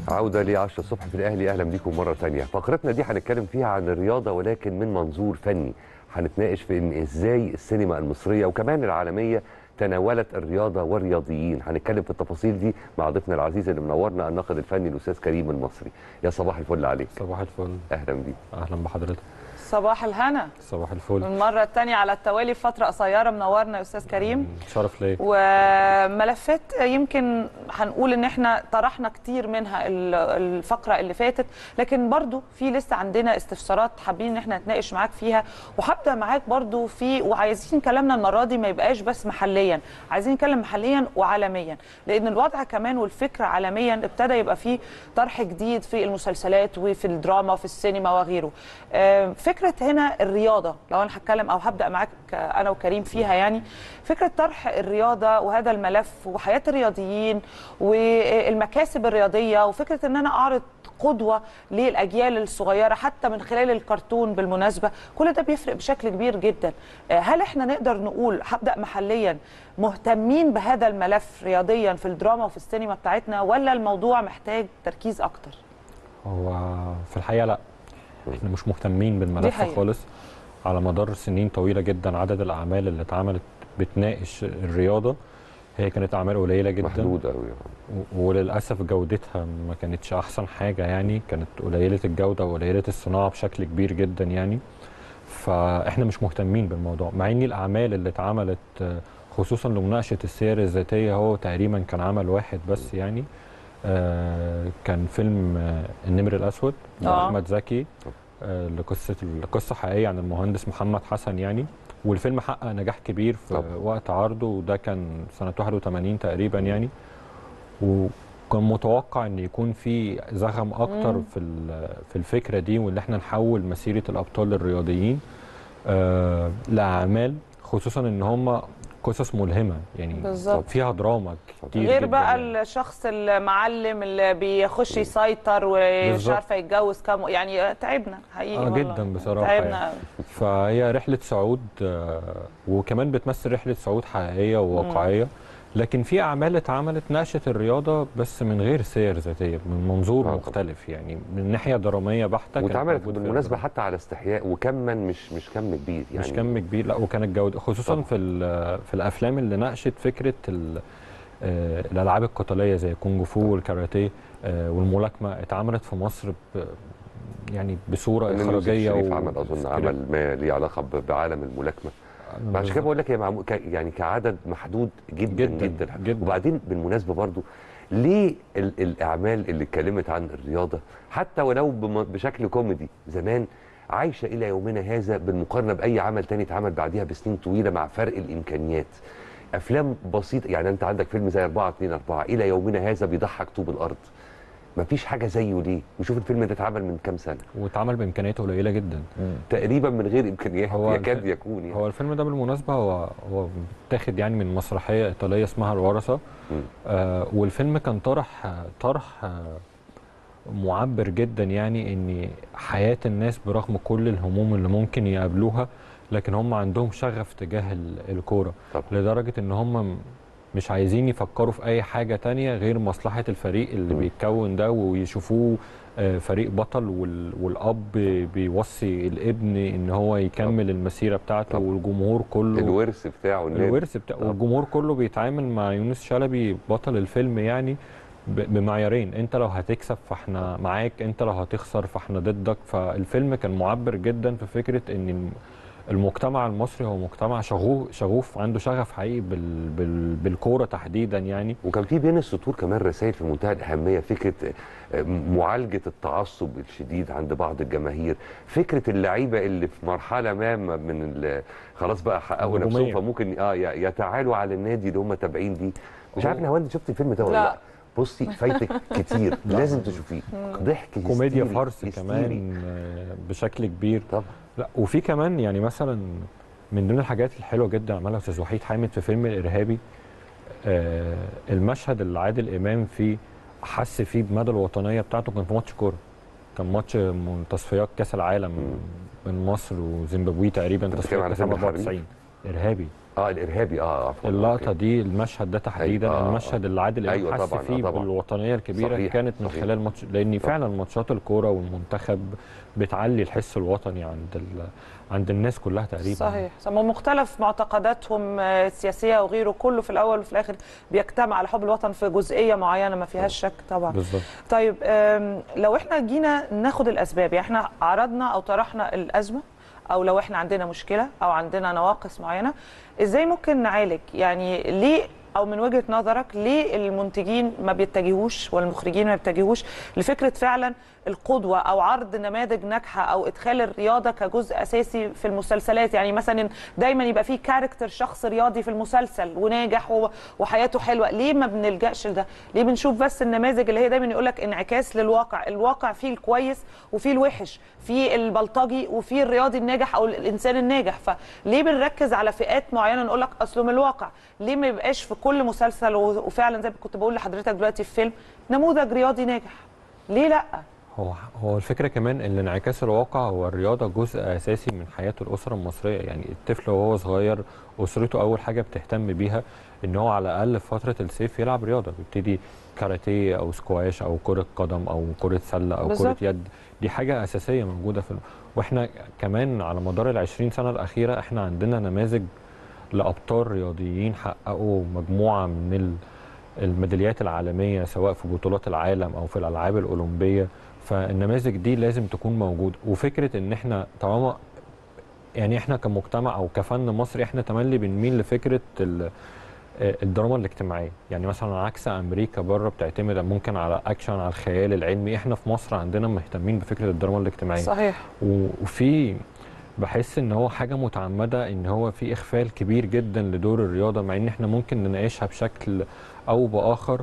عودة ل 10 الصبح في الأهلي أهلا بيكم مرة تانية فقرتنا دي هنتكلم فيها عن الرياضة ولكن من منظور فني هنتناقش في إن إزاي السينما المصرية وكمان العالمية تناولت الرياضة والرياضيين هنتكلم في التفاصيل دي مع ضيفنا العزيز اللي منورنا الناقد الفني الأستاذ كريم المصري يا صباح الفل عليك صباح الفل أهلا بيك اهلا بحضرتك صباح الهنا صباح الفل المرة الثانية على التوالي في فترة قصيرة منورنا يا أستاذ كريم شرف ليا وملفات يمكن هنقول ان احنا طرحنا كتير منها ال- الفقرة اللي فاتت لكن برضو في لسه عندنا استفسارات حابين ان احنا نتناقش معاك فيها وهبدا معاك برضو في وعايزين كلامنا المرة دي ما يبقاش بس محليا عايزين نتكلم محليا وعالميا لان الوضع كمان والفكر عالميا ابتدى يبقى فيه طرح جديد في المسلسلات وفي الدراما وفي السينما وغيره آه، فكرة هنا الرياضة لو انا هتكلم او هبدا معاك انا وكريم فيها يعني فكرة طرح الرياضة وهذا الملف وحياة الرياضيين والمكاسب الرياضية وفكرة ان انا اعرض قدوة للأجيال الصغيرة حتى من خلال الكرتون بالمناسبة كل ده بيفرق بشكل كبير جدا آه، هل احنا نقدر نقول هبدأ محليا مهتمين بهذا الملف رياضيا في الدراما وفي السينما بتاعتنا ولا الموضوع محتاج تركيز أكتر هو في الحقيقه لا احنا مش مهتمين دي بالملف حقيقة. خالص على مدار سنين طويله جدا عدد الاعمال اللي اتعملت بتناقش الرياضه هي كانت اعمال قليله جدا محدود قوي و- وللاسف جودتها ما كانتش احسن حاجه يعني كانت قليله الجوده وقليله الصناعه بشكل كبير جدا يعني فاحنا مش مهتمين بالموضوع مع ان الاعمال اللي اتعملت آه، خصوصا لمناقشه السير الذاتيه هو تقريبا كان عمل واحد بس يعني آه، كان فيلم آه، النمر الاسود آه. لاحمد زكي آه، لقصه القصه حقيقيه عن المهندس محمد حسن يعني والفيلم حقق نجاح كبير في طبعا. وقت عرضه وده كان سنه 81 تقريبا يعني وكان متوقع ان يكون في زخم اكتر مم. في ال- في الفكره دي وان احنا نحول مسيره الابطال الرياضيين آه لاعمال خصوصا ان هم قصص ملهمه يعني بالظبط. فيها دراما كتير غير جداً بقى يعني. الشخص المعلم اللي بيخش يسيطر ومش بالظبط. عارفه يتجوز كام يعني تعبنا حقيقي آه، والله. جداً بصراحة تعبنا يعني. قوي. فهي رحله صعود آه، وكمان بتمثل رحله صعود حقيقيه وواقعيه لكن في اعمال اتعملت ناقشت الرياضه بس من غير سير ذاتيه من منظور آه، طبعاً. مختلف يعني من ناحيه دراميه بحته كانت واتعملت موجودة في بالمناسبة الدراما. حتى على استحياء وكما مش مش كم كبير يعني مش كم كبير لا وكانت جوده خصوصا طبعا. في ال- في الافلام اللي ناقشت فكره ال- آه، الالعاب القتاليه زي كونج فو والكاراتيه آه، والملاكمه اتعملت في مصر ب يعني بصوره إن يوسف اخراجيه شريف و- عمل اظن سكريبت. عمل ما ليه علاقه ب- بعالم الملاكمه عشان كده بقول لك هي معمو... ك... يعني كعدد محدود جدا جداً، جدا, جداً. وبعدين بالمناسبه برضو ليه ال... الاعمال اللي اتكلمت عن الرياضه حتى ولو بم... بشكل كوميدي زمان عايشه الى يومنا هذا بالمقارنه باي عمل تاني اتعمل بعديها بسنين طويله مع فرق الامكانيات افلام بسيطه يعني انت عندك فيلم زي 4 2 4 الى يومنا هذا بيضحك طوب الارض مفيش حاجه زيه ليه وشوف الفيلم ده اتعمل من كام سنه واتعمل بامكانيات قليله جدا تقريبا من غير امكانيات هو يكاد الف- يكون يعني هو الفيلم ده بالمناسبه هو هو متاخد يعني من مسرحيه ايطاليه اسمها الورثه مم. آه والفيلم كان طرح طرح آه معبر جدا يعني ان حياه الناس برغم كل الهموم اللي ممكن يقابلوها لكن هم عندهم شغف تجاه ال- الكوره طبعا. لدرجه ان هم مش عايزين يفكروا في اي حاجه تانية غير مصلحه الفريق اللي مم. بيتكون ده ويشوفوه آه، فريق بطل وال- والاب بيوصي الابن ان هو يكمل المسيره بتاعته طبعا. والجمهور كله الورث بتاعه النادي. الورث بتاع طبعا. والجمهور كله بيتعامل مع يونس شلبي بطل الفيلم يعني ب- بمعيارين انت لو هتكسب فاحنا معاك انت لو هتخسر فاحنا ضدك فالفيلم كان معبر جدا في فكره ان الم- المجتمع المصري هو مجتمع شغوف شغوف عنده شغف حقيقي بال بال بالكوره تحديدا يعني وكان في بين السطور كمان رسائل في منتهى الاهميه فكره آه، معالجه التعصب الشديد عند بعض الجماهير فكره اللعيبه اللي في مرحله ما ما من ال- خلاص بقى حققوا نفسهم الهجومية. فممكن اه ي- يتعالوا على النادي اللي هم تابعين ليه مش هو- عارف نهاوند شفت الفيلم ده ولا لا. لا بصي فايتك كتير لازم تشوفيه ضحك كوميديا هستيري- فرس هستيري. كمان آه، بشكل كبير طبعا لا وفي كمان يعني مثلا من ضمن الحاجات الحلوه جدا عملها استاذ وحيد حامد في فيلم الارهابي آه المشهد اللي عادل امام فيه حس فيه بمدى الوطنيه بتاعته كان في ماتش كوره كان ماتش من تصفيات كاس العالم من مصر وزيمبابوي تقريبا أنت تصفيات بتتكلم على كاس فيلم العالم 94 ارهابي اه الارهابي اه عفوا اللقطه أوكي. دي المشهد ده تحديدا أيوة، آه، المشهد اللي عادل امام أيوة حس طبعاً، آه، فيه طبعاً. بالوطنيه الكبيره صحيح، كانت من صحيح. خلال ماتش لان طبعاً. فعلا ماتشات الكوره والمنتخب بتعلي الحس الوطني عند ال... عند الناس كلها تقريبا صحيح صحيح مختلف معتقداتهم آه، السياسيه وغيره كله في الاول وفي الاخر بيجتمع على حب الوطن في جزئيه معينه ما فيهاش شك طبعا بالظبط طيب آم، لو احنا جينا ناخد الاسباب يعني احنا عرضنا او طرحنا الازمه او لو احنا عندنا مشكله او عندنا نواقص معينه ازاي ممكن نعالج يعني ليه او من وجهه نظرك ليه المنتجين ما بيتجهوش والمخرجين ما بيتجهوش لفكره فعلا القدوه او عرض نماذج ناجحه او ادخال الرياضه كجزء اساسي في المسلسلات يعني مثلا دايما يبقى في كاركتر شخص رياضي في المسلسل وناجح و- وحياته حلوه ليه ما بنلجاش لده ليه بنشوف بس النماذج اللي هي دايما يقول لك انعكاس للواقع الواقع فيه الكويس وفيه الوحش فيه البلطجي وفيه الرياضي الناجح او الانسان الناجح فليه بنركز على فئات معينه نقول لك اصله من الواقع ليه ما يبقاش في كل مسلسل و- وفعلا زي ما كنت بقول لحضرتك دلوقتي في فيلم نموذج رياضي ناجح ليه لا هو هو الفكره كمان ان انعكاس الواقع هو الرياضه جزء اساسي من حياه الاسره المصريه يعني الطفل وهو صغير اسرته اول حاجه بتهتم بيها ان هو على الاقل في فتره الصيف يلعب رياضه بيبتدي كاراتيه او سكواش او كره قدم او كره سله او بالظبط. كره يد دي حاجه اساسيه موجوده في واحنا كمان على مدار ال 20 سنه الاخيره احنا عندنا نماذج لابطال رياضيين حققوا مجموعه من ال الميداليات العالميه سواء في بطولات العالم او في الالعاب الاولمبيه فالنماذج دي لازم تكون موجوده وفكره ان احنا طالما يعني احنا كمجتمع او كفن مصري احنا تملي بنميل لفكره ال- آه، الدراما الاجتماعيه يعني مثلا عكس امريكا بره بتعتمد ممكن على اكشن على الخيال العلمي احنا في مصر عندنا مهتمين بفكره الدراما الاجتماعيه صحيح و- وفي بحس ان هو حاجه متعمده ان هو في اخفال كبير جدا لدور الرياضه مع ان احنا ممكن نناقشها بشكل او باخر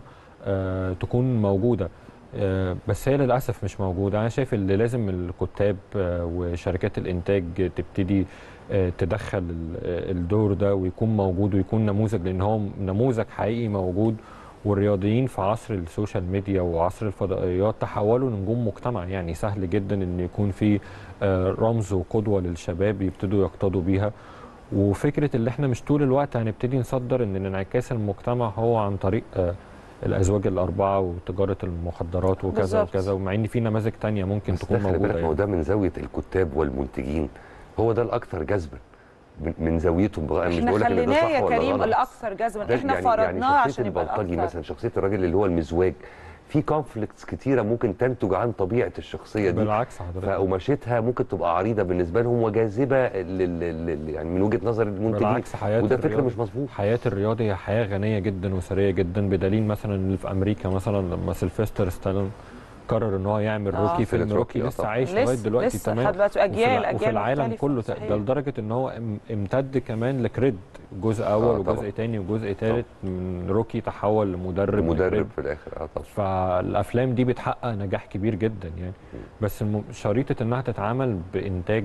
آه تكون موجوده آه بس هي للاسف مش موجوده انا شايف اللي لازم الكتاب آه وشركات الانتاج تبتدي آه تدخل ال- آه، الدور ده ويكون موجود ويكون نموذج لان هو نموذج حقيقي موجود والرياضيين في عصر السوشيال ميديا وعصر الفضائيات تحولوا لنجوم مجتمع يعني سهل جدا ان يكون في آه، رمز وقدوه للشباب يبتدوا يقتدوا بيها وفكره اللي احنا مش طول الوقت هنبتدي نصدر ان انعكاس المجتمع هو عن طريق آه، الازواج الاربعه وتجاره المخدرات وكذا بالظبط. وكذا ومع ان في نماذج تانية ممكن بس تكون ده خلي موجوده بالك ما هو يعني. ده من زاويه الكتاب والمنتجين هو ده الاكثر جذبا من- من زاويتهم بقى أنا مش احنا بقول لك ان ده خليناه صح يا ولا كريم غلط الاكثر جذبا ده احنا يعني فرضناه يعني عشان شخصيه يبقى البلطجي الأكثر. مثلا شخصيه الراجل اللي هو المزواج في كونفليكتس كتيره ممكن تنتج عن طبيعه الشخصيه دي بالعكس حضرتك فقماشتها ممكن تبقى عريضه بالنسبه لهم وجاذبه لل... لل... يعني من وجهه نظر المنتجين بالعكس حياه وده فكر الرياضة- مش مظبوط حياه الرياضي هي حياه غنيه جدا وثريه جدا بدليل مثلا اللي في امريكا مثلا لما سيلفستر ستالون قرر ان هو يعمل آه. روكي فيلم سلسلة روكي روكي، آه لسه طبعا. عايش لغايه لسه دلوقتي لسه تمام لحد دلوقتي وفي, اجيال الع- وفي اجيال العالم مختلفة. كله صحيح. ده لدرجه ان هو ام- امتد كمان لكريد جزء اول آه، طبعا. وجزء تاني وجزء تالت من روكي تحول لمدرب مدرب لكريد. في الاخر اه طبعا فالافلام دي بتحقق نجاح كبير جدا يعني بس الم- شريطه انها تتعمل بانتاج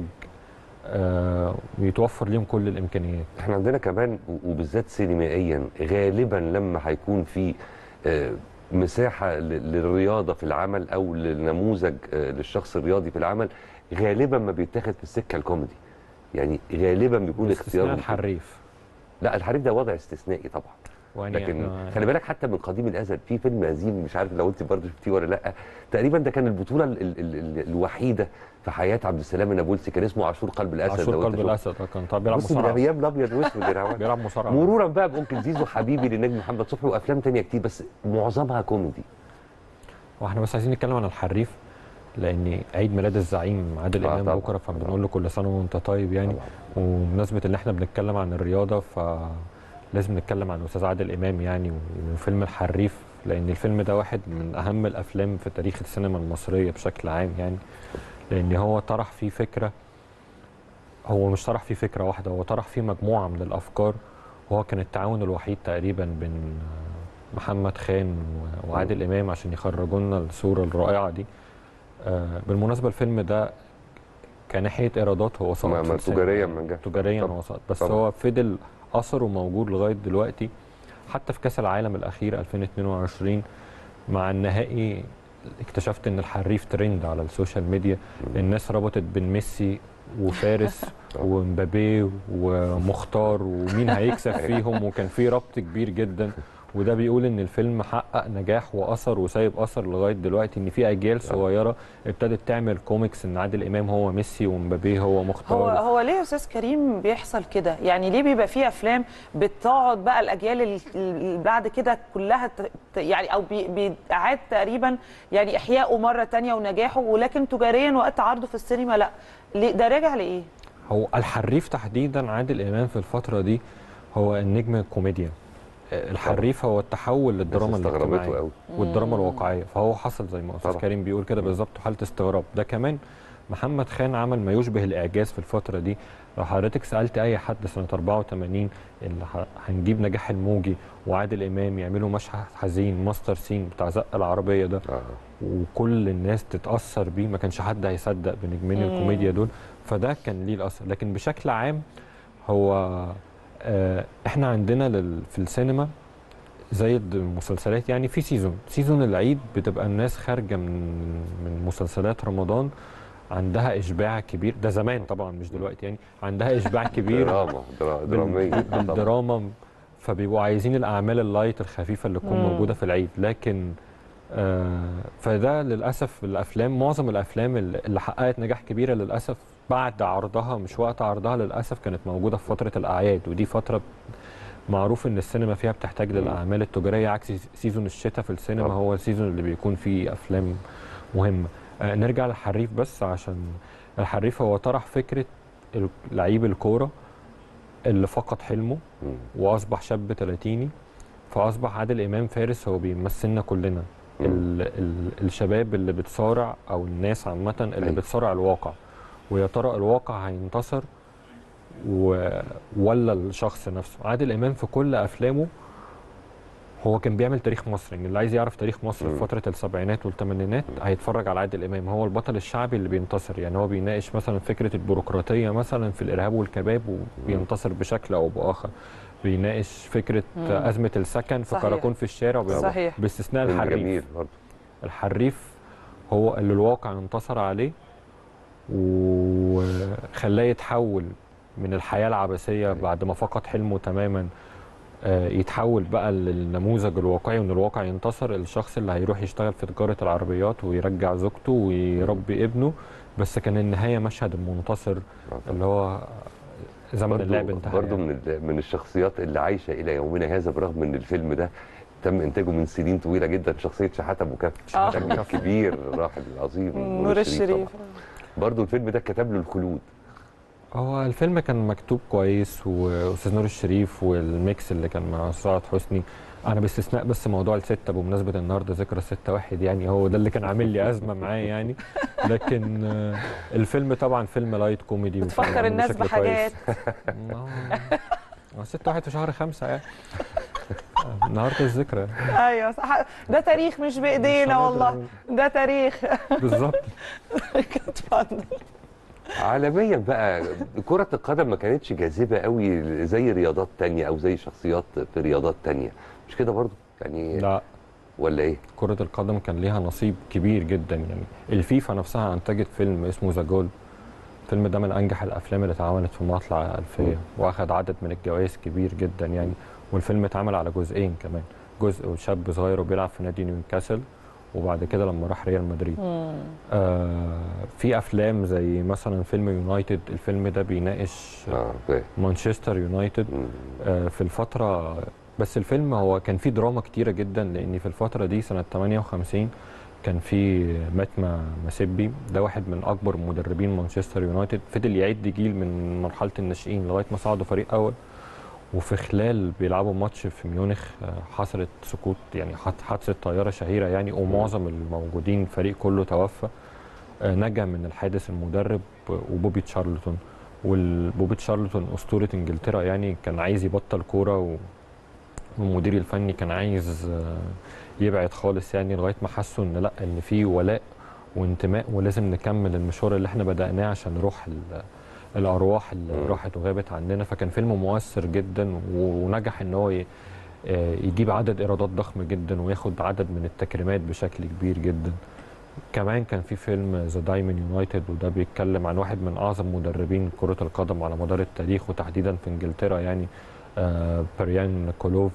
آه ويتوفر ليهم كل الامكانيات احنا عندنا كمان و- وبالذات سينمائيا غالبا لما هيكون في آه، مساحه ل- للرياضه في العمل او لنموذج آه، للشخص الرياضي في العمل غالبا ما بيتاخد في السكه الكوميدي يعني غالبا بيكون باستثناء اختيار الحريف لا الحريف ده وضع استثنائي طبعا ويعني لكن إحنا- خلي بالك حتى من قديم الازل في فيلم قديم مش عارف لو انت برضه شفتيه ولا لا تقريبا ده كان البطوله ال ال ال ال الوحيده في حياه عبد السلام النابلسي كان اسمه عاشور قلب الاسد عاشور لو انت قلب شفته. الاسد آه، كان طب بيلعب بص من مصارعه ايام الابيض واسود يا جماعه بيلعب مصارعه مرورا بقى بانكل زيزو حبيبي للنجم محمد صبحي وافلام تانية كتير بس معظمها كوميدي واحنا بس عايزين نتكلم عن الحريف لان عيد ميلاد الزعيم عادل آه امام طبعاً. بكره فبنقول له كل سنه وانت طيب يعني طبعاً. وبمناسبه ان احنا بنتكلم عن الرياضه فلازم نتكلم عن الاستاذ عادل امام يعني وفيلم الحريف لان الفيلم ده واحد من اهم الافلام في تاريخ السينما المصريه بشكل عام يعني لان هو طرح فيه فكره هو مش طرح فيه فكره واحده هو طرح فيه مجموعه من الافكار وهو كان التعاون الوحيد تقريبا بين محمد خان و- وعادل امام عشان يخرجوا لنا الصوره الرائعه دي آه، بالمناسبه الفيلم ده كناحيه ايرادات هو سقط ما- في ما السينما. تجاريا ما نجحش. تجاريا طبعاً. هو سقط بس طبعاً. هو فضل اثره موجود لغايه دلوقتي حتى في كاس العالم الاخير 2022 مع النهائي اكتشفت ان الحريف ترند على السوشيال ميديا الناس ربطت بين ميسي وفارس ومبابي ومختار ومين هيكسب فيهم وكان في ربط كبير جدا وده بيقول ان الفيلم حقق نجاح واثر وسايب اثر لغايه دلوقتي ان في اجيال صغيره ابتدت تعمل كوميكس ان عادل امام هو ميسي ومبابي هو مختار هو هو ليه يا استاذ كريم بيحصل كده يعني ليه بيبقى في افلام بتقعد بقى الاجيال ال- اللي بعد كده كلها ت- ت- يعني او بي- بيعاد تقريبا يعني احيائه مره تانية ونجاحه ولكن تجاريا وقت عرضه في السينما لا ليه ده راجع لايه هو الحريف تحديدا عادل امام في الفتره دي هو النجم الكوميديا الحريف هو التحول للدراما الناس استغربته الاجتماعيه قوي والدراما الواقعيه فهو حصل زي ما استاذ طبعا. كريم بيقول كده بالظبط حاله استغراب ده كمان محمد خان عمل ما يشبه الاعجاز في الفتره دي لو حضرتك سالت اي حد سنه 84 اللي ه- هنجيب نجاح الموجي وعادل امام يعملوا مشهد حزين ماستر سين بتاع زق العربيه ده آه. وكل الناس تتاثر بيه ما كانش حد هيصدق بنجمين مم. الكوميديا دول فده كان ليه الاثر لكن بشكل عام هو آه، احنا عندنا لل- في السينما زي الد- المسلسلات يعني في سيزون سيزون العيد بتبقى الناس خارجه من من مسلسلات رمضان عندها اشباع كبير ده زمان طبعا مش دلوقتي يعني عندها اشباع كبير دراما درا- بال- دراميه طبعاً. بالدراما فبيبقوا عايزين الاعمال اللايت الخفيفه اللي تكون مم. موجوده في العيد لكن آه فده للاسف الافلام معظم الافلام اللي اللي حققت نجاح كبيره للاسف بعد عرضها مش وقت عرضها للاسف كانت موجوده في فتره الاعياد ودي فتره معروف ان السينما فيها بتحتاج للاعمال التجاريه عكس سيزون الشتاء في السينما طبعا. هو السيزون اللي بيكون فيه افلام مهمه آه نرجع للحريف بس عشان الحريف هو طرح فكره لعيب الكوره اللي فقد حلمه مم. واصبح شاب تلاتيني فاصبح عادل امام فارس هو بيمثلنا كلنا مم. ال ال الشباب اللي بتصارع او الناس عامه اللي أيوة. بتصارع الواقع ويا ترى الواقع هينتصر و... ولا الشخص نفسه عادل امام في كل افلامه هو كان بيعمل تاريخ مصر يعني اللي عايز يعرف تاريخ مصر مم. في فتره السبعينات والثمانينات هيتفرج على عادل امام هو البطل الشعبي اللي بينتصر يعني هو بيناقش مثلا فكره البيروقراطيه مثلا في الارهاب والكباب وبينتصر بشكل او باخر بيناقش فكره مم. ازمه السكن في صحيح. كراكون في الشارع وبي- صحيح. باستثناء فيلم الحريف جميل برضه الحريف هو اللي الواقع انتصر عليه وخلاه يتحول من الحياة العبثية بعد ما فقد حلمه تماما آه، يتحول بقى للنموذج الواقعي وان الواقع ينتصر الشخص اللي هيروح يشتغل في تجارة العربيات ويرجع زوجته ويربي ابنه بس كان النهاية مشهد المنتصر آه طبعاً. اللي هو زمن اللعب برضه انتهى برضه يعني. من ال- من الشخصيات اللي عايشه الى يومنا هذا برغم ان الفيلم ده تم انتاجه من سنين طويله جدا شخصيه شحاته ابو كف آه. نجم الكبير الراحل العظيم نور الشريف برضه الفيلم ده كتب له الخلود هو الفيلم كان مكتوب كويس واستاذ نور الشريف والميكس اللي كان مع سعاد حسني انا باستثناء بس موضوع الستة بمناسبه النهارده ذكرى ستة واحد يعني هو ده اللي كان عامل لي ازمه معاه يعني لكن آه، الفيلم طبعا فيلم لايت كوميدي وكان بتفكر معمول الناس بشكل بحاجات كويس. ما هو- ما هو ستة واحد في شهر خمسة يعني آه، النهارده الذكرى ايوه صح ده تاريخ مش بايدينا مش والله ده تاريخ بالظبط اتفضل عالميا بقى كرة القدم ما كانتش جاذبة قوي زي رياضات تانية أو زي شخصيات في رياضات تانية مش كده برضو يعني لا ولا إيه؟ كرة القدم كان ليها نصيب كبير جدا يعني الفيفا نفسها انتجت فيلم اسمه ذا جول الفيلم ده من انجح الافلام اللي اتعملت في مطلع الالفيه واخد عدد من الجوائز كبير جدا يعني والفيلم اتعمل على جزئين كمان جزء شاب صغير وبيلعب في نادي نيوكاسل وبعد كده لما راح ريال مدريد آه في افلام زي مثلا فيلم يونايتد الفيلم ده بيناقش اه فاهم مانشستر يونايتد مم. آه، في الفترة بس الفيلم هو كان فيه دراما كتيرة جدا لأن في الفترة دي سنة 58 كان في ماتما ماسيبي ده واحد من أكبر مدربين مانشستر يونايتد فضل يعد جيل من مرحلة الناشئين لغاية ما صعدوا فريق أول وفي خلال بيلعبوا ماتش في ميونخ آه، حصلت سقوط يعني حادث- حادثة طيارة شهيرة يعني ومعظم الموجودين الفريق كله توفى آه، نجا من الحادث المدرب وبوبي تشارلتون والبوبي تشارلتون اسطوره انجلترا يعني كان عايز يبطل كوره و... والمدير الفني كان عايز آه، يبعد خالص يعني لغايه ما حسوا ان لا ان في ولاء وانتماء ولازم نكمل المشوار اللي احنا بدأناه عشان روح ال- الارواح اللي مم. راحت وغابت عننا فكان فيلم مؤثر جدا و- ونجح ان هو ي- آه، يجيب عدد ايرادات ضخم جدا وياخد عدد من التكريمات بشكل كبير جدا كمان كان في فيلم ذا دايمن يونايتد وده بيتكلم عن واحد من اعظم مدربين كره القدم على مدار التاريخ وتحديدا في انجلترا يعني آه بريان كولوف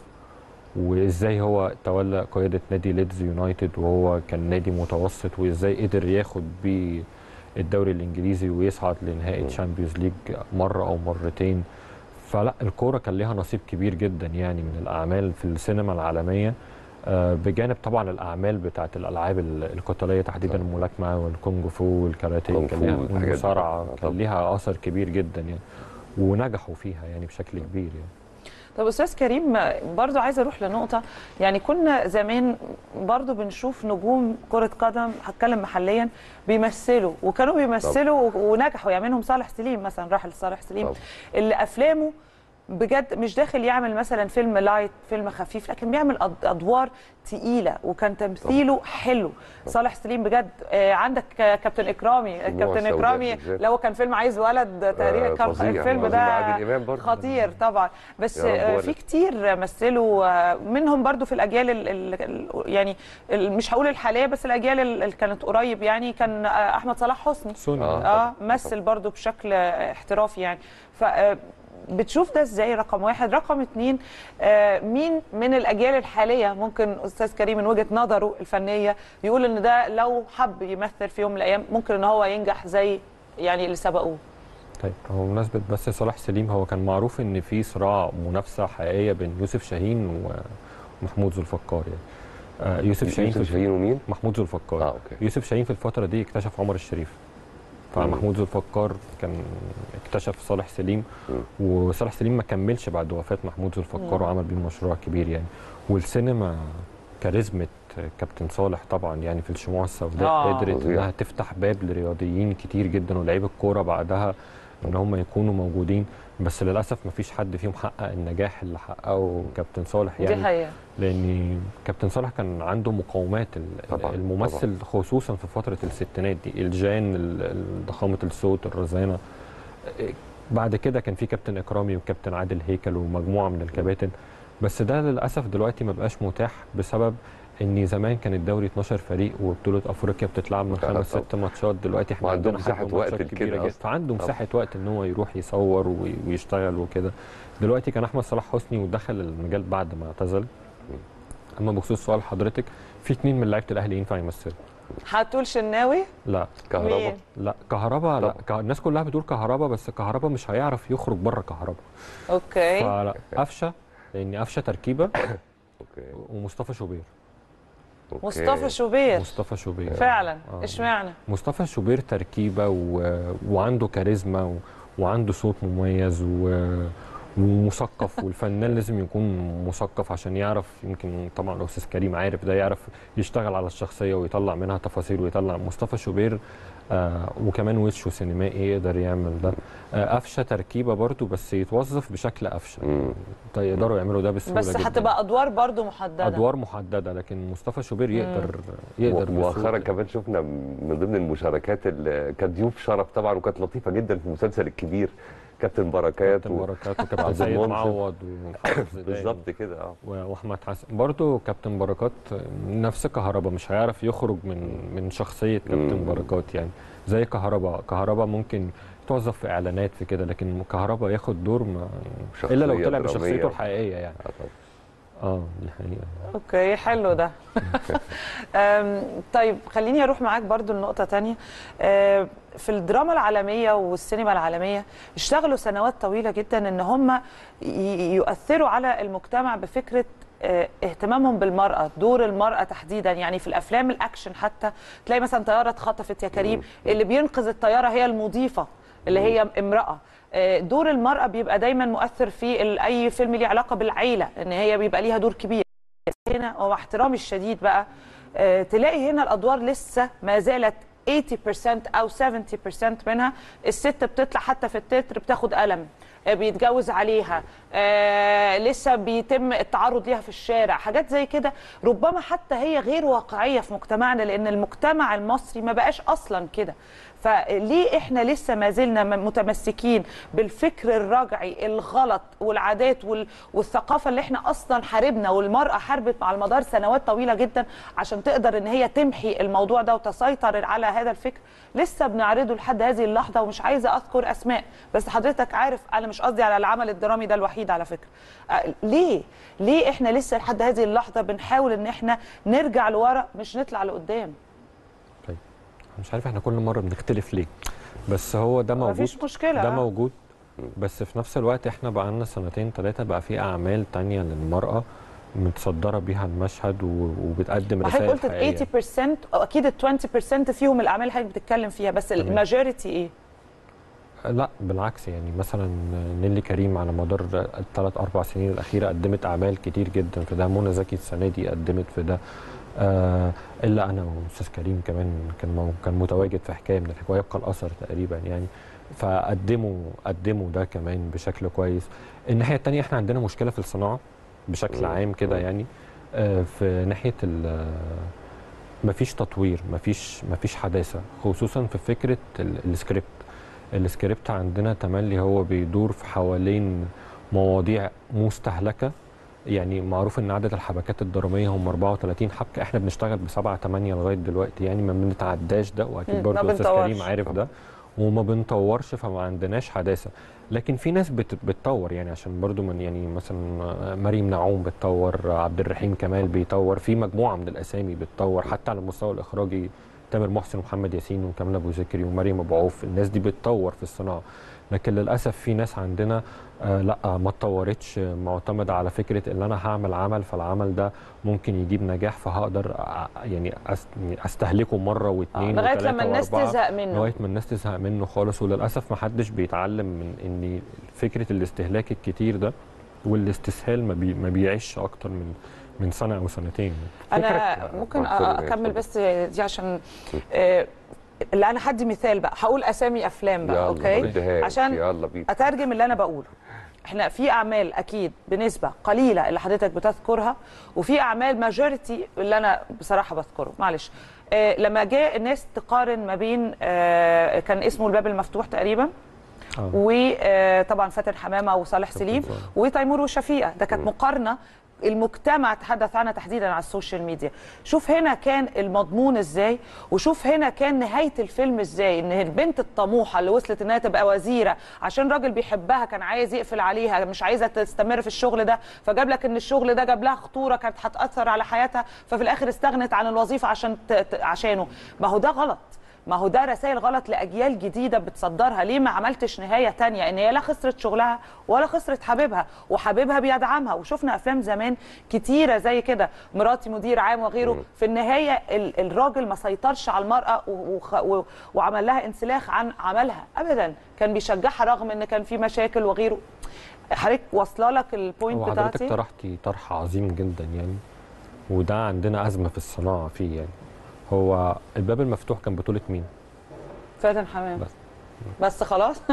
وازاي هو تولى قياده نادي ليدز يونايتد وهو كان نادي متوسط وازاي قدر ياخد بيه الدوري الانجليزي ويصعد لنهائي تشامبيونز ليج مره او مرتين فلا الكوره كان ليها نصيب كبير جدا يعني من الاعمال في السينما العالميه آه، بجانب طبعا الاعمال بتاعت الالعاب ال- القتاليه تحديدا طبعا. الملاكمه والكونغ فو والكاراتيه كونغ كان فو ليها والحاجات دي والمصارعه طبعا. كان ليها اثر كبير جدا يعني ونجحوا فيها يعني بشكل كبير يعني طب استاذ كريم برضو عايزه اروح لنقطه يعني كنا زمان برضو بنشوف نجوم كره قدم هتكلم محليا بيمثلوا وكانوا بيمثلوا ونجحوا يعني منهم صالح سليم مثلا راح لصالح سليم طبعا. اللي افلامه بجد مش داخل يعمل مثلا فيلم لايت فيلم خفيف لكن بيعمل أد- ادوار تقيله وكان تمثيله حلو صالح سليم بجد آه، عندك آه، كابتن اكرامي دموع كابتن السوداء اكرامي بالذات. لو كان فيلم عايز ولد تقريبا آه، كان فظيع. الفيلم وعظيم ده عادل إمام برضه. خطير طبعا بس يا رب آه، ولد. في كتير مثلوا آه، منهم برضو في الاجيال ال ال ال يعني ال مش هقول الحاليه بس الاجيال ال- اللي كانت قريب يعني كان آه، احمد صلاح حسني سوني آه. اه طبعاً. مثل برضو بشكل آه، احترافي يعني ف آه، بتشوف ده ازاي رقم واحد رقم اتنين آه، مين من الاجيال الحاليه ممكن استاذ كريم من وجهه نظره الفنيه يقول ان ده لو حب يمثل في يوم من الايام ممكن ان هو ينجح زي يعني اللي سبقوه طيب هو بمناسبة بس صلاح سليم هو كان معروف ان في صراع منافسة حقيقية بين يوسف شاهين ومحمود ذو الفقار يعني آه يوسف شاهين يوسف في شاهين ومين؟ محمود ذو الفقار اه اوكي يوسف شاهين في الفترة دي اكتشف عمر الشريف فمحمود ذو الفقار كان اكتشف صالح سليم مم. وصالح سليم ما كملش بعد وفاة محمود ذو الفقار مم. وعمل بيه مشروع كبير يعني والسينما كاريزمة كابتن صالح طبعا يعني في الشموع السوداء آه. قدرت فظيع. انها تفتح باب لرياضيين كتير جدا ولاعيبه الكوره بعدها ان هم يكونوا موجودين بس للاسف ما فيش حد فيهم حقق النجاح اللي حققه كابتن صالح دي يعني حقيقه لان كابتن صالح كان عنده مقاومات ال- طبعاً، الممثل خصوصا في فتره الستينات دي الجان ال- ال- ضخامه الصوت الرزانه بعد كده كان في كابتن اكرامي وكابتن عادل هيكل ومجموعه من الكباتن بس ده للاسف دلوقتي ما بقاش متاح بسبب ان زمان كان الدوري 12 فريق وبطوله افريقيا بتتلعب من طبعاً. خمس ست ماتشات دلوقتي احنا وعندهم عندنا حجم مساحة وقت ماتشات لكده كبيره جدا أصلاً. فعنده طبعاً. مساحه وقت ان هو يروح يصور وي- ويشتغل وكده دلوقتي كان احمد صلاح حسني ودخل المجال بعد ما اعتزل اما بخصوص سؤال حضرتك في اتنين من لعيبه الاهلي ينفع يمثلوا هتقول شناوي لا كهرباء مين؟ لا كهربا لا طبعا. كه... الناس كلها بتقول كهربا بس كهربا مش هيعرف يخرج بره كهربا اوكي فلا قفشه لان قفشه تركيبه اوكي ومصطفى شوبير أوكي. مصطفى شوبير مصطفى شوبير فعلا آه. اشمعنى مصطفى شوبير تركيبه و... وعنده كاريزما و... وعنده صوت مميز و... ومثقف والفنان لازم يكون مثقف عشان يعرف يمكن طبعا الاستاذ كريم عارف ده يعرف يشتغل على الشخصيه ويطلع منها تفاصيل ويطلع مصطفى شوبير آه وكمان وشه سينمائي يقدر يعمل ده آه قفشه تركيبه برضه بس يتوظف بشكل قفشه مم. طيب يقدروا يعملوا ده بسهوله بس جدا هتبقى ادوار برضو محدده ادوار محدده لكن مصطفى شوبير يقدر يقدر مؤخرا بسهولة. كمان شفنا من ضمن المشاركات اللي كانت ضيوف شرف طبعا وكانت لطيفه جدا في المسلسل الكبير كابتن بركات كابتن و- بركات وكابتن عبد سيد المنصف. معوض ومحمد زيدان بالظبط كده اه و- واحمد حسن برضه كابتن بركات نفس كهربا مش هيعرف يخرج من من شخصيه كابتن مم. بركات يعني زي كهربا كهربا ممكن يتوظف في اعلانات في كده لكن كهربا ياخد دور ما شخصية الا لو طلع درامية. بشخصيته الحقيقيه يعني آه طبعاً. اه دي حقيقه اوكي حلو ده أم، طيب خليني اروح معاك برضو لنقطه تانية أم، في الدراما العالميه والسينما العالميه اشتغلوا سنوات طويله جدا ان هم ي- يؤثروا على المجتمع بفكره آه، اهتمامهم بالمرأة دور المرأة تحديدا يعني في الأفلام الأكشن حتى تلاقي مثلا طيارة اتخطفت يا كريم اللي بينقذ الطيارة هي المضيفة اللي هي امرأة آه، دور المرأة بيبقى دايما مؤثر في ال- أي فيلم ليه علاقة بالعيلة إن هي بيبقى ليها دور كبير هنا ومع احترامي الشديد بقى آه، تلاقي هنا الادوار لسه ما زالت 80% او 70% منها الست بتطلع حتى في التتر بتاخد قلم آه، بيتجوز عليها آه لسه بيتم التعرض ليها في الشارع حاجات زي كده ربما حتى هي غير واقعيه في مجتمعنا لان المجتمع المصري ما بقاش اصلا كده فليه احنا لسه ما زلنا م- متمسكين بالفكر الرجعي الغلط والعادات وال- والثقافه اللي احنا اصلا حاربنا والمراه حاربت على مدار سنوات طويله جدا عشان تقدر ان هي تمحي الموضوع ده وتسيطر على هذا الفكر لسه بنعرضه لحد هذه اللحظه ومش عايزه اذكر اسماء بس حضرتك عارف انا مش قصدي على العمل الدرامي ده الوحيد على فكره آه، ليه ليه احنا لسه لحد هذه اللحظه بنحاول ان احنا نرجع لورا مش نطلع لقدام طيب مش عارف احنا كل مره بنختلف ليه بس هو ده موجود مفيش مشكله ده آه. موجود بس في نفس الوقت احنا بقى لنا سنتين ثلاثه بقى في اعمال تانية للمراه متصدره بيها المشهد و- وبتقدم وحضرتك رسائل قلت حقيقيه 80% أو اكيد ال 20% فيهم الاعمال اللي حضرتك بتتكلم فيها بس تمام. الماجوريتي ايه؟ لا بالعكس يعني مثلا نيلي كريم على مدار الثلاث اربع سنين الاخيره قدمت اعمال كتير جدا في ده منى زكي السنه دي قدمت في ده آه الا انا واستاذ كريم كمان كان مو- كان متواجد في حكايه من الحكايه يبقى الاثر تقريبا يعني فقدموا قدموا ده كمان بشكل كويس الناحيه الثانيه احنا عندنا مشكله في الصناعه بشكل مم. عام كده مم. يعني آه في ناحيه ال- مفيش تطوير مفيش مفيش حداثه خصوصا في فكره ال- السكريبت السكريبت عندنا تملي هو بيدور في حوالين مواضيع مستهلكه يعني معروف ان عدد الحبكات الدراميه هم 34 حبكه احنا بنشتغل بسبعة 8 لغايه دلوقتي يعني ما بنتعداش ده واكيد مم، برضه ما استاذ بنطورش. كريم عارف ده وما بنطورش فما عندناش حداثه لكن في ناس بت بتطور يعني عشان برضو من يعني مثلا مريم نعوم بتطور عبد الرحيم كمال بيطور في مجموعه من الاسامي بتطور حتى على المستوى الاخراجي تامر محسن ومحمد ياسين وكمال ابو ذكري ومريم ابو عوف الناس دي بتطور في الصناعه لكن للاسف في ناس عندنا آه لا ما اتطورتش معتمده على فكره ان انا هعمل عمل فالعمل ده ممكن يجيب نجاح فهقدر أ- يعني أست- يعني استهلكه مره آه، واثنين لغايه وثلاثه لما الناس وأربعة. تزهق منه لغايه ما الناس تزهق منه خالص وللاسف ما حدش بيتعلم من ان فكره الاستهلاك الكتير ده والاستسهال ما, بي ما بيعيش اكتر من من سنه او سنتين انا فكرك- ممكن آه، اتفضل، اكمل اتفضل. بس دي عشان آه، لا انا هدي مثال بقى هقول اسامي افلام بقى يلا اوكي بديهاش، عشان يلا بينا اترجم اللي انا بقوله احنا في اعمال اكيد بنسبه قليله اللي حضرتك بتذكرها وفي اعمال ماجوريتي اللي انا بصراحه بذكره معلش آه لما جاء الناس تقارن ما بين آه كان اسمه الباب المفتوح تقريبا آه. وطبعا فاتن حمامه وصالح سليم صالح. وتيمور وشفيقه ده كانت مقارنه المجتمع تحدث عنها تحديدا على السوشيال ميديا شوف هنا كان المضمون ازاي وشوف هنا كان نهايه الفيلم ازاي ان البنت الطموحه اللي وصلت انها تبقى وزيره عشان راجل بيحبها كان عايز يقفل عليها مش عايزه تستمر في الشغل ده فجاب لك ان الشغل ده جاب لها خطوره كانت هتاثر على حياتها ففي الاخر استغنت عن الوظيفه عشان ت... ت... عشانه ما هو ده غلط ما هو ده رسائل غلط لاجيال جديده بتصدرها ليه ما عملتش نهايه تانية ان هي لا خسرت شغلها ولا خسرت حبيبها وحبيبها بيدعمها وشفنا افلام زمان كتيره زي كده مراتي مدير عام وغيره في النهايه ال- الراجل ما سيطرش على المراه و- وخ- و- وعمل لها انسلاخ عن عملها ابدا كان بيشجعها رغم ان كان في مشاكل وغيره حضرتك واصله لك البوينت وحضرتك بتاعتي طرحتي طرح عظيم جدا يعني وده عندنا ازمه في الصناعه فيه يعني هو الباب المفتوح كان بطوله مين؟ فاتن حمام بس. بس خلاص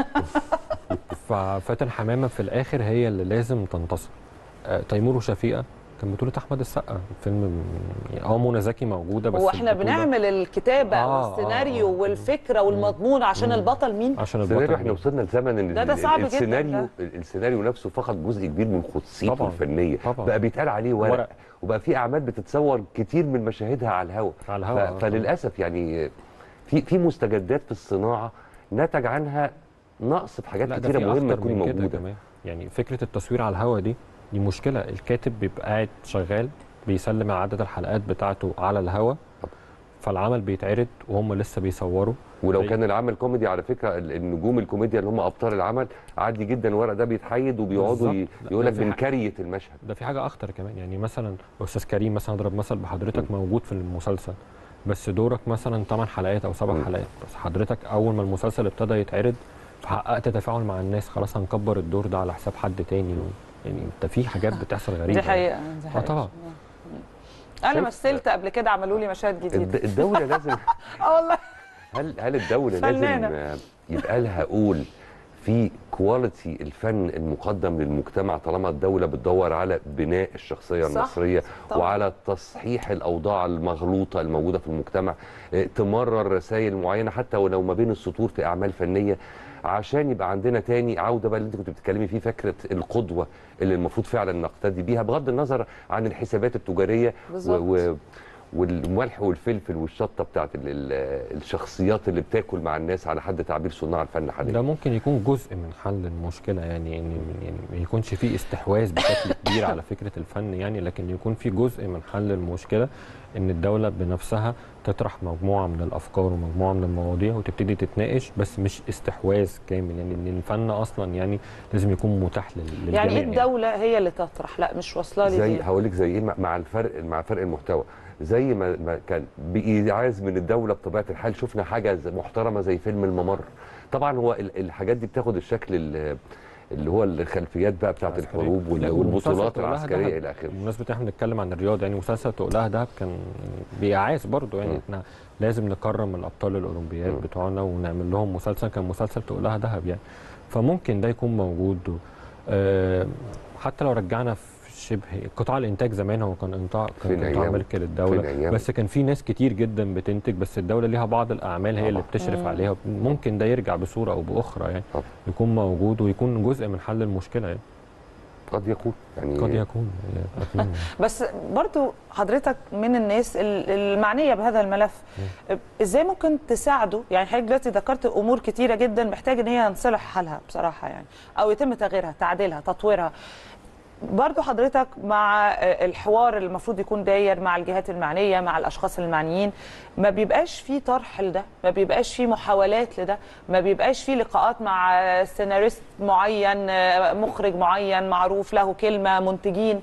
ففاتن حمامه في الاخر هي اللي لازم تنتصر آه، تيمور وشفيقه كان بطوله احمد السقا فيلم يعني اه منى زكي موجوده بس هو احنا البطولة بنعمل الكتابه آه، والسيناريو آه، آه. والفكره والمضمون عشان البطل مين عشان السيناريو البطل احنا مين. وصلنا لزمن ان ده- ده ال- صعب جداً السيناريو ده. السيناريو نفسه فقد جزء كبير من قدسيته طبعاً، الفنيه طبعاً. بقى بيتقال عليه ورق, ورق. وبقى في اعمال بتتصور كتير من مشاهدها على الهواء على الهوا، ف- آه. فللاسف يعني في في مستجدات في الصناعه نتج عنها نقص في حاجات لا ده كتيره في مهمه أكتر تكون من كده موجوده كمان يعني فكره التصوير على الهوا دي دي مشكله الكاتب بيبقى قاعد شغال بيسلم عدد الحلقات بتاعته على الهوا فالعمل بيتعرض وهم لسه بيصوروا ولو أي. كان العمل كوميدي على فكره ال- النجوم الكوميديا اللي هم ابطال العمل عادي جدا الورق ده بيتحيد وبيقعدوا ي- بالظبط. لا، يقول لك ده في حاجة- بنكريه المشهد ده في حاجه اخطر كمان يعني مثلا استاذ كريم مثلا اضرب مثل بحضرتك موجود في المسلسل بس دورك مثلا 8 حلقات او 7 مم. حلقات بس حضرتك اول ما المسلسل ابتدى يتعرض حققت تفاعل مع الناس خلاص هنكبر الدور ده على حساب حد تاني و... يعني انت في حاجات بتحصل غريبه دي حقيقه دي حقيقه طبعا. انا شايف- مثلت قبل كده عملوا لي مشاهد جديده الد- الدوله لازم اه والله هل هل الدوله فنانة. لازم آه، يبقى لها قول في كواليتي الفن المقدم للمجتمع طالما الدوله بتدور على بناء الشخصيه صح. المصريه طبعاً. وعلى تصحيح الاوضاع المغلوطه الموجوده في المجتمع آه، تمرر رسائل معينه حتى ولو ما بين السطور في اعمال فنيه عشان يبقى عندنا تاني عوده بقى اللي انت كنت بتتكلمي فيه فكره القدوه اللي المفروض فعلا نقتدي بيها بغض النظر عن الحسابات التجاريه بالظبط. و و والملح والفلفل والشطه بتاعت ال- ال- الشخصيات اللي بتاكل مع الناس على حد تعبير صناع الفن حاليا ده ممكن يكون جزء من حل المشكله يعني ان يعني ما يكونش في استحواذ بشكل كبير على فكره الفن يعني لكن يكون في جزء من حل المشكله ان الدوله بنفسها تطرح مجموعه من الافكار ومجموعه من المواضيع وتبتدي تتناقش بس مش استحواذ كامل يعني ان الفن اصلا يعني لازم يكون متاح لل- للجميع يعني ايه الدوله هي اللي تطرح لا مش واصله لي زي دي. هقول لك زي ايه مع- مع الفرق مع فرق المحتوى زي ما, ما كان بايعاز من الدوله بطبيعه الحال شفنا حاجه زي- محترمه زي فيلم الممر طبعا هو ال- الحاجات دي بتاخد الشكل ال- اللي هو الخلفيات بقى بتاعت العسكرية. الحروب وال- لا، والبطولات ومسلسل تقولها العسكريه دهب. الى اخره بمناسبه احنا بنتكلم عن الرياضه يعني مسلسل تقولها دهب كان بإعاز برضه يعني مم. احنا لازم نكرم الابطال الاولمبياد مم. بتوعنا ونعمل لهم مسلسل كان مسلسل تقولها دهب يعني فممكن ده يكون موجود آه، حتى لو رجعنا في شبه قطاع الانتاج زمان هو كان قطاع فين كان قطاع أيام؟ ملك فين للدوله أيام؟ بس كان في ناس كتير جدا بتنتج بس الدوله ليها بعض الاعمال هي اللي طبعاً. بتشرف مم. عليها ممكن ده يرجع بصوره او باخرى يعني طبعاً. يكون موجود ويكون جزء من حل المشكله يعني قد يكون يعني قد يكون يعني اتمنى بس برضو حضرتك من الناس ال- المعنيه بهذا الملف ازاي ممكن تساعده يعني حضرتك دلوقتي ذكرت امور كتيره جدا محتاج ان هي ينصلح حالها بصراحه يعني او يتم تغييرها تعديلها تطويرها برضو حضرتك مع الحوار اللي المفروض يكون داير مع الجهات المعنيه مع الاشخاص المعنيين ما بيبقاش في طرح لده ما بيبقاش في محاولات لده ما بيبقاش في لقاءات مع سيناريست معين مخرج معين معروف له كلمه منتجين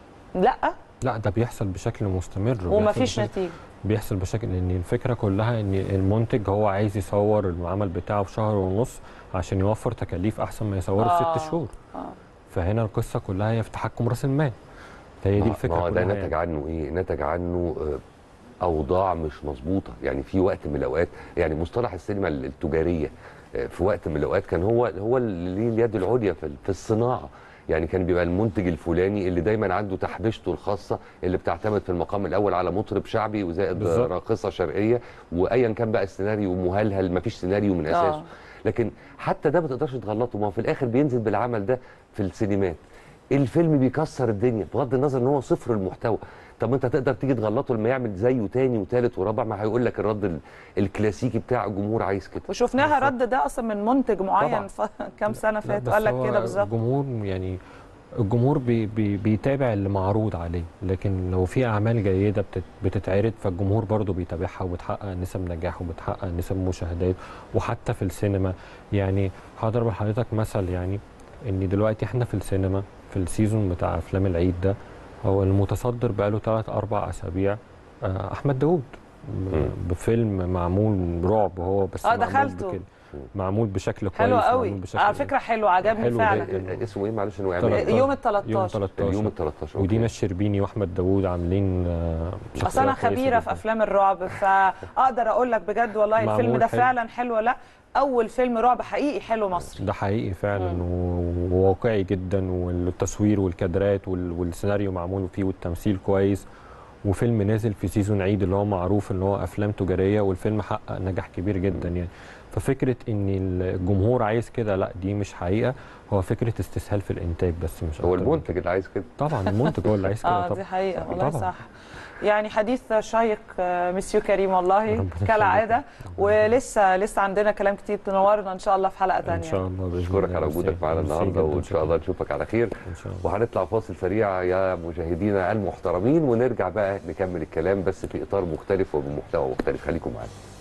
لا لا ده بيحصل بشكل مستمر وما وبيحصل فيش بشكل- نتيجه بيحصل بشكل ان الفكره كلها ان المنتج هو عايز يصور العمل بتاعه في شهر ونص عشان يوفر تكاليف احسن ما يصوره آه. في ست شهور آه. فهنا القصه كلها هي في تحكم راس المال فهي دي ما- الفكره ما هو ده كلها نتج يعني. عنه ايه نتج عنه آه، اوضاع مش مظبوطه يعني في وقت من الاوقات يعني مصطلح السينما التجاريه آه، في وقت من الاوقات كان هو هو اللي ليه اليد العليا في في الصناعه يعني كان بيبقى المنتج الفلاني اللي دايما عنده تحبيشته الخاصه اللي بتعتمد في المقام الاول على مطرب شعبي وزائد بالظبط. راقصه شرقيه وايا كان بقى السيناريو مهلهل ما فيش سيناريو من اساسه آه. لكن حتى ده ما تقدرش تغلطه ما هو في الاخر بينزل بالعمل ده في السينمات الفيلم بيكسر الدنيا بغض النظر ان هو صفر المحتوى طب انت تقدر تيجي تغلطه لما يعمل زيه تاني وتالت ورابع ما هيقول لك الرد ال- الكلاسيكي بتاع الجمهور عايز كده وشفناها رد ده اصلا من منتج معين طبعاً. ف... كام سنه لا، فات بس قال لك هو كده بالظبط الجمهور يعني الجمهور بي بي بيتابع اللي معروض عليه لكن لو في اعمال جيده بتت بتتعرض فالجمهور برضو بيتابعها وبتحقق نسب نجاح وبتحقق نسب مشاهدات وحتى في السينما يعني هضرب لحضرتك مثل يعني ان دلوقتي احنا في السينما في السيزون بتاع افلام العيد ده هو المتصدر بقاله 3 4 اسابيع آه، احمد داوود م- مم. بفيلم معمول رعب هو بس آه، معمول دخلته. بكده. معمول بشكل كويس حلو معمول قوي بشكل على فكره حلو عجبني حلو فعلا جداً. اسمه ايه معلش انه طلع- يعمل يوم ال يوم 13 13 اليوم ال 13 ودينا أوكي. الشربيني واحمد داوود عاملين آه، اصل شخصية انا كويسة خبيره في جداً. افلام الرعب فاقدر اقول لك بجد والله معمول الفيلم ده حلو. فعلا حلو لا اول فيلم رعب حقيقي حلو مصري ده حقيقي فعلا مم. و- وواقعي جدا والتصوير والكادرات وال- والسيناريو معمول فيه والتمثيل كويس وفيلم نازل في سيزون عيد اللي هو معروف ان هو افلام تجاريه والفيلم حقق نجاح كبير جدا يعني ففكره ان الجمهور عايز كده لا دي مش حقيقه هو فكره استسهال في الانتاج بس مش هو أكتر من المنتج اللي عايز كده كده. طبعا المنتج هو اللي عايز كده اه طبعا دي حقيقه والله طبعاً. صح يعني حديث شيق آه، مسيو كريم والله ربنا كالعاده يخليك. ولسه لسه عندنا كلام كتير تنورنا ان شاء الله في حلقه ان ثانيه شاء الله باذن اشكرك الله. على ميرسي. وجودك معانا ميرسي النهارده جداً. وان شاء الله نشوفك على خير ان شاء الله وهنطلع فاصل سريع يا مشاهدينا المحترمين ونرجع بقى نكمل الكلام بس في اطار مختلف وبمحتوى مختلف خليكم معانا